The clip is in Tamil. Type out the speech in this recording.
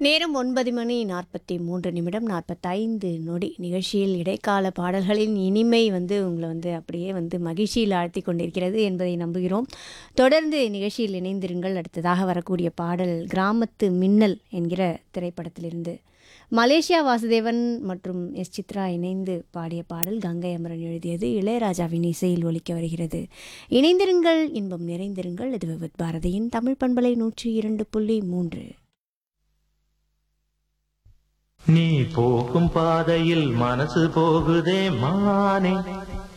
நேரம் ஒன்பது மணி நாற்பத்தி மூன்று நிமிடம் நாற்பத்தைந்து நொடி நிகழ்ச்சியில் இடைக்கால பாடல்களின் இனிமை வந்து உங்களை வந்து அப்படியே வந்து மகிழ்ச்சியில் ஆழ்த்தி கொண்டிருக்கிறது என்பதை நம்புகிறோம் தொடர்ந்து நிகழ்ச்சியில் இணைந்திருங்கள் அடுத்ததாக வரக்கூடிய பாடல் கிராமத்து மின்னல் என்கிற திரைப்படத்திலிருந்து மலேசியா வாசுதேவன் மற்றும் எஸ் சித்ரா இணைந்து பாடிய பாடல் கங்கை அமரன் எழுதியது இளையராஜாவின் இசையில் ஒலிக்க வருகிறது இணைந்திருங்கள் இன்பம் நிறைந்திருங்கள் இது விவித் பாரதியின் தமிழ் பண்பலை நூற்றி இரண்டு புள்ளி மூன்று நீ போகும் பாதையில் மனசு போகுதே மானே